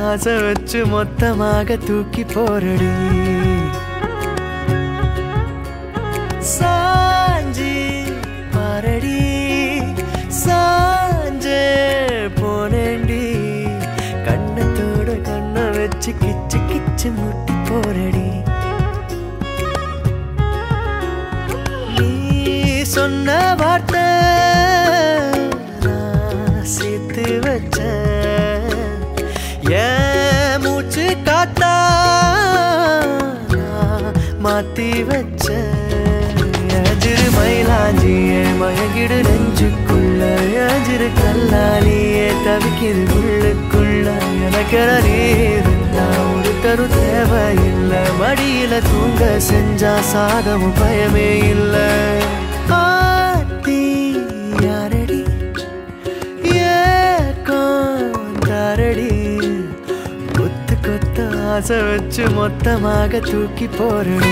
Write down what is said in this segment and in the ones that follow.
ஆசை வச்சு மொத்தமாக தூக்கி போரடி சாஞ்சி பாரடி சாஞ்சே போனேண்டி கண்ணத்தோட கண்ணை வச்சு கிச்சு கிச்சு முட்டி போரடி நீ சொன்ன வார்த்தை நான் சேர்த்து வச்சேன் என் மூச்சு காத்தா நான் மாத்தி வச்சேன் எஜிரு மயிலாஞ்சியே மயங்கிடு நெஞ்சுக்குள்ள எஜிரு கல்லாலியே தவிக்கிது உள்ளுக்குள்ள எனக்கென நீர் நான் ஒரு தரு தேவையில்லை மடியில தூங்க செஞ்சா சாதமும் பயமே இல்லை ஆத்தி யாரடி ஏக்காந்தாரடி கொத்து கொத்த ஆசை வச்சு மொத்தமாக தூக்கி போறடி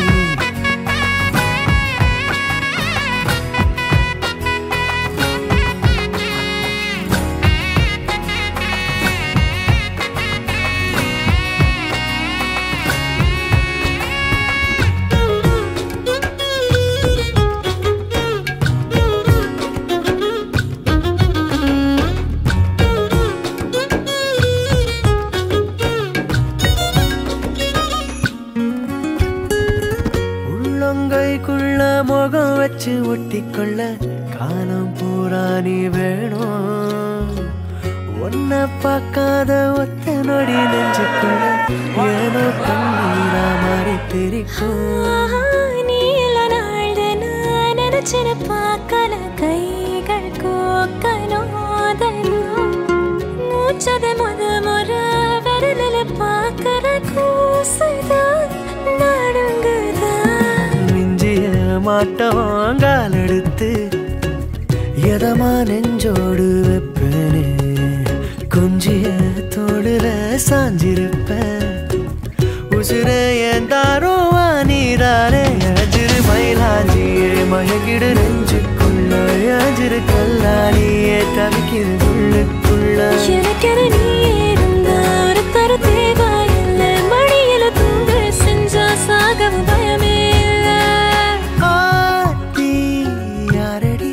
உள்ளங்கைக்குள்ள முகம் வச்சு ஒட்டிக்கொள்ள காலம் பூரா நீ வேணும் ஒன்ன பார்க்காத ஒத்த நொடி நெஞ்சுக்குள்ள ஏனோ கண்ணீரா மாறி தெரிக்கும் நீல நாள்த நான் நினைச்சின பார்க்கல கைகள் கோக்கனோதனும் மூச்சத முத முற விரலில பார்க்கற கூசுதான் நடுங்குதான் மிஞ்சிய மாட்டோம் கால் எடுத்து எதமா நெஞ்சோடு வைப்பேனே கொஞ்சிய தோடுல சாஞ்சிருப்பேன் உசுர என் தாரோ நீதானே அஜிரு மயிலாஞ்சியே மயங்கிடு நெஞ்சுக்குள்ள அஜிரு கல்லாலியே தவிக்கிது உள்ளுக்குள்ள எனக்கென நீ இருந்தா ஒரு தர தேவையில்லை மடியில தூங்க செஞ்சா சாகவும் பயமே இல்லை ஆத்தி யாரடி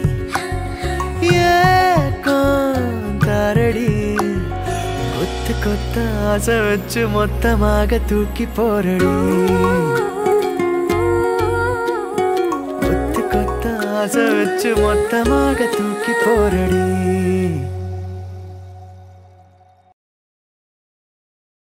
ஏக்காந்தாரடி கொத்து கொத்த ஆசை வச்சு மொத்தமாக தூக்கி போரடி கொத்து கொத்த ஆசை வச்சு மொத்தமாக தூக்கி போரடி